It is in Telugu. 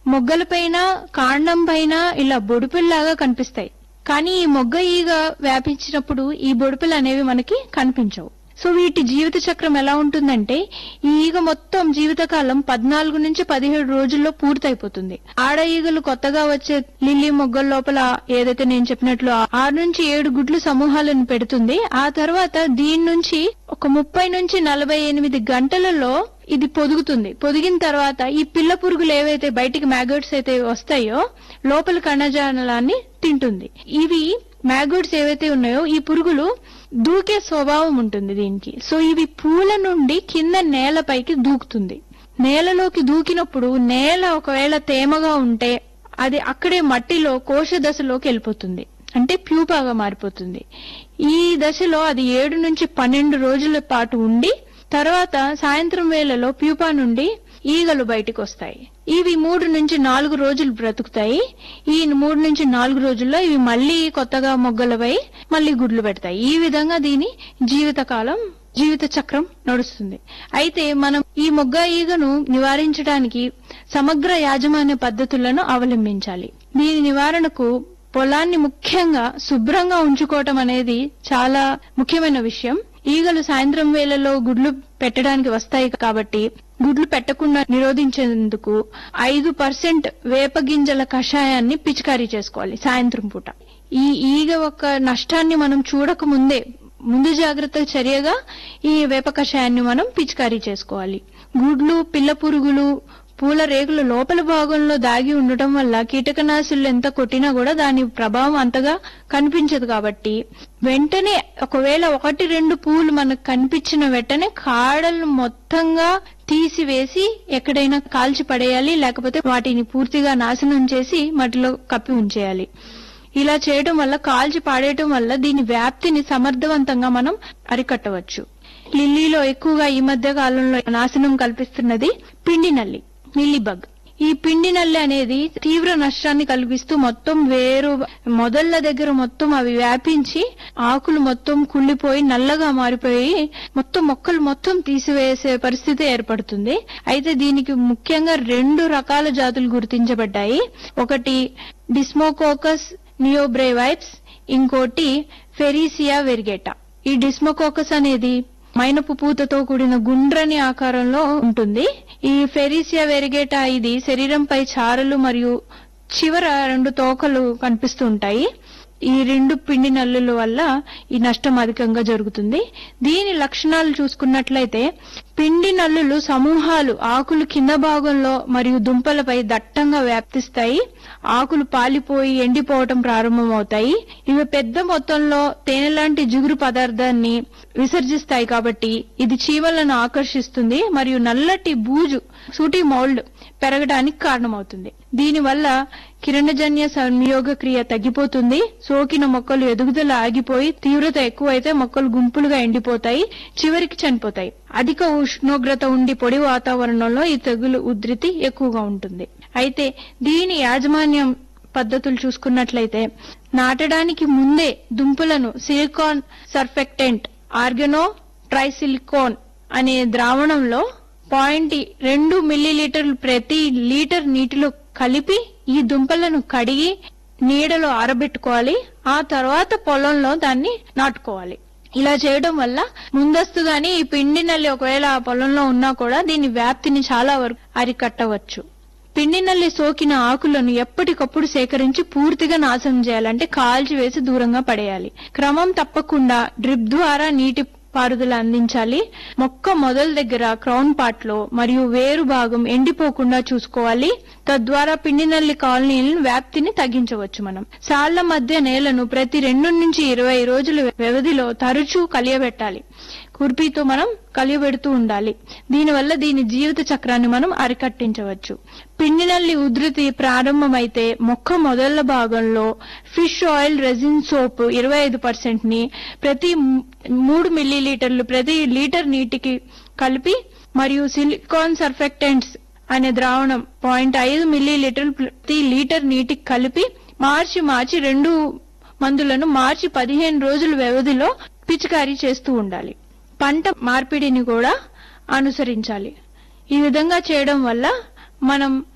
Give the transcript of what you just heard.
మొగ్గలపైన కాండం పైన ఇలా బొడుపుల్లాగా కనిపిస్తాయి కానీ ఈ మొగ్గ ఈగ వ్యాపించినప్పుడు ఈ బొడుపులు అనేవి మనకి కనిపించవు సో వీటి జీవిత చక్రం ఎలా ఉంటుందంటే ఈ ఈగ మొత్తం జీవితకాలం పద్నాలుగు నుంచి పదిహేడు రోజుల్లో పూర్తయిపోతుంది ఆడ ఈగలు కొత్తగా వచ్చే లిల్లీ మొగ్గల లోపల ఏదైతే నేను చెప్పినట్లు ఆరు నుంచి ఏడు గుడ్లు సమూహాలను పెడుతుంది ఆ తర్వాత దీని నుంచి ఒక ముప్పై నుంచి నలభై ఎనిమిది గంటలలో ఇది పొదుగుతుంది పొదిగిన తర్వాత ఈ పిల్ల పురుగులు ఏవైతే బయటికి మ్యాగట్స్ అయితే వస్తాయో లోపల కణజాలాన్ని తింటుంది ఇవి మ్యాగట్స్ ఏవైతే ఉన్నాయో ఈ పురుగులు దూకే స్వభావం ఉంటుంది దీనికి సో ఇవి పూల నుండి కింద నేలపైకి దూకుతుంది నేలలోకి దూకినప్పుడు నేల ఒకవేళ తేమగా ఉంటే అది అక్కడే మట్టిలో కోశ దశలోకి వెళ్ళిపోతుంది అంటే ప్యూపాగా మారిపోతుంది ఈ దశలో అది ఏడు నుంచి పన్నెండు రోజుల పాటు ఉండి తర్వాత సాయంత్రం వేళలో ప్యూపా నుండి ఈగలు బయటకు వస్తాయి ఇవి మూడు నుంచి నాలుగు రోజులు బ్రతుకుతాయి ఈ మూడు నుంచి నాలుగు రోజుల్లో ఇవి మళ్ళీ కొత్తగా మొగ్గలపై మళ్ళీ గుడ్లు పెడతాయి ఈ విధంగా దీని జీవితకాలం జీవిత చక్రం నడుస్తుంది అయితే మనం ఈ మొగ్గ ఈగను నివారించడానికి సమగ్ర యాజమాన్య పద్ధతులను అవలంబించాలి దీని నివారణకు పొలాన్ని ముఖ్యంగా శుభ్రంగా ఉంచుకోవటం అనేది చాలా ముఖ్యమైన విషయం ఈగలు సాయంత్రం వేళలో గుడ్లు పెట్టడానికి వస్తాయి కాబట్టి గుడ్లు పెట్టకుండా నిరోధించేందుకు ఐదు పర్సెంట్ వేప గింజల కషాయాన్ని పిచికారీ చేసుకోవాలి సాయంత్రం పూట ఈ ఈగ ఒక నష్టాన్ని మనం చూడక ముందే ముందు జాగ్రత్త చర్యగా ఈ వేప కషాయాన్ని మనం పిచికారీ చేసుకోవాలి గుడ్లు పిల్ల పురుగులు పూల రేకుల లోపల భాగంలో దాగి ఉండటం వల్ల కీటకనాశులు ఎంత కొట్టినా కూడా దాని ప్రభావం అంతగా కనిపించదు కాబట్టి వెంటనే ఒకవేళ ఒకటి రెండు పూలు మనకు కనిపించిన వెంటనే కాడలు మొత్తంగా తీసివేసి ఎక్కడైనా కాల్చి పడేయాలి లేకపోతే వాటిని పూర్తిగా నాశనం చేసి మట్టిలో కప్పి ఉంచేయాలి ఇలా చేయడం వల్ల కాల్చి పాడేయటం వల్ల దీని వ్యాప్తిని సమర్థవంతంగా మనం అరికట్టవచ్చు లిల్లీలో ఎక్కువగా ఈ మధ్య కాలంలో నాశనం కల్పిస్తున్నది పిండి నల్లి మిల్లీబగ్ ఈ పిండి నల్లి అనేది తీవ్ర నష్టాన్ని కలిగిస్తూ మొత్తం వేరు మొదళ్ల దగ్గర మొత్తం అవి వ్యాపించి ఆకులు మొత్తం కుళ్ళిపోయి నల్లగా మారిపోయి మొత్తం మొక్కలు మొత్తం తీసివేసే పరిస్థితి ఏర్పడుతుంది అయితే దీనికి ముఖ్యంగా రెండు రకాల జాతులు గుర్తించబడ్డాయి ఒకటి డిస్మోకోకస్ నియోబ్రేవైప్స్ ఇంకోటి ఫెరీసియా వెరిగేటా ఈ డిస్మోకోకస్ అనేది మైనపు పూతతో కూడిన గుండ్రని ఆకారంలో ఉంటుంది ఈ ఫెరీసియా వెరిగేటా ఇది శరీరంపై చారలు మరియు చివర రెండు తోకలు కనిపిస్తూ ఉంటాయి ఈ రెండు పిండి నల్లుల వల్ల ఈ నష్టం అధికంగా జరుగుతుంది దీని లక్షణాలు చూసుకున్నట్లయితే పిండి నల్లులు సమూహాలు ఆకులు కింద భాగంలో మరియు దుంపలపై దట్టంగా వ్యాప్తిస్తాయి ఆకులు పాలిపోయి ఎండిపోవటం ప్రారంభమవుతాయి ఇవి పెద్ద మొత్తంలో తేనె లాంటి జిగురు పదార్థాన్ని విసర్జిస్తాయి కాబట్టి ఇది చీమలను ఆకర్షిస్తుంది మరియు నల్లటి బూజు సూటి మౌల్డ్ పెరగడానికి కారణమవుతుంది దీనివల్ల కిరణజన్య సంయోగ క్రియ తగ్గిపోతుంది సోకిన మొక్కలు ఎదుగుదల ఆగిపోయి తీవ్రత ఎక్కువైతే మొక్కలు గుంపులుగా ఎండిపోతాయి చివరికి చనిపోతాయి అధిక ఉష్ణోగ్రత ఉండి పొడి వాతావరణంలో ఈ తెగులు ఉధృతి ఎక్కువగా ఉంటుంది అయితే దీని యాజమాన్యం పద్ధతులు చూసుకున్నట్లయితే నాటడానికి ముందే దుంపలను సిలికాన్ సర్ఫెక్టెంట్ ఆర్గనో ట్రైసిలికోన్ అనే ద్రావణంలో పాయింట్ రెండు మిల్లీలీటర్లు ప్రతి లీటర్ నీటిలో కలిపి ఈ దుంపలను కడిగి నీడలో ఆరబెట్టుకోవాలి ఆ తర్వాత పొలంలో దాన్ని నాటుకోవాలి ఇలా చేయడం వల్ల ముందస్తుగానే ఈ పిండి నల్లి ఒకవేళ ఆ పొలంలో ఉన్నా కూడా దీని వ్యాప్తిని చాలా వరకు అరికట్టవచ్చు పిండి నల్లి సోకిన ఆకులను ఎప్పటికప్పుడు సేకరించి పూర్తిగా నాశనం చేయాలంటే కాల్చి వేసి దూరంగా పడేయాలి క్రమం తప్పకుండా డ్రిప్ ద్వారా నీటి పారుదల అందించాలి మొక్క మొదల దగ్గర క్రౌన్ పార్ట్ లో మరియు వేరు భాగం ఎండిపోకుండా చూసుకోవాలి తద్వారా పిండి నల్లి కాలనీలను వ్యాప్తిని తగ్గించవచ్చు మనం సాళ్ల మధ్య నేలను ప్రతి రెండు నుంచి ఇరవై రోజుల వ్యవధిలో తరచూ కలియబెట్టాలి కుర్పీతో మనం కలియబెడుతూ ఉండాలి దీనివల్ల దీని జీవిత చక్రాన్ని మనం అరికట్టించవచ్చు పిండి నల్లి ఉధృతి ప్రారంభమైతే మొక్క మొదళ్ల భాగంలో ఫిష్ ఆయిల్ రెజిన్ సోప్ ఇరవై ఐదు పర్సెంట్ ని ప్రతి మూడు మిల్లీలీటర్లు ప్రతి లీటర్ నీటికి కలిపి మరియు సిలికాన్ సర్ఫెక్టెంట్స్ అనే ద్రావణం పాయింట్ ఐదు మిల్లీలీటర్లు ప్రతి లీటర్ నీటికి కలిపి మార్చి మార్చి రెండు మందులను మార్చి పదిహేను రోజుల వ్యవధిలో పిచికారీ చేస్తూ ఉండాలి పంట మార్పిడిని కూడా అనుసరించాలి ఈ విధంగా చేయడం వల్ల మనం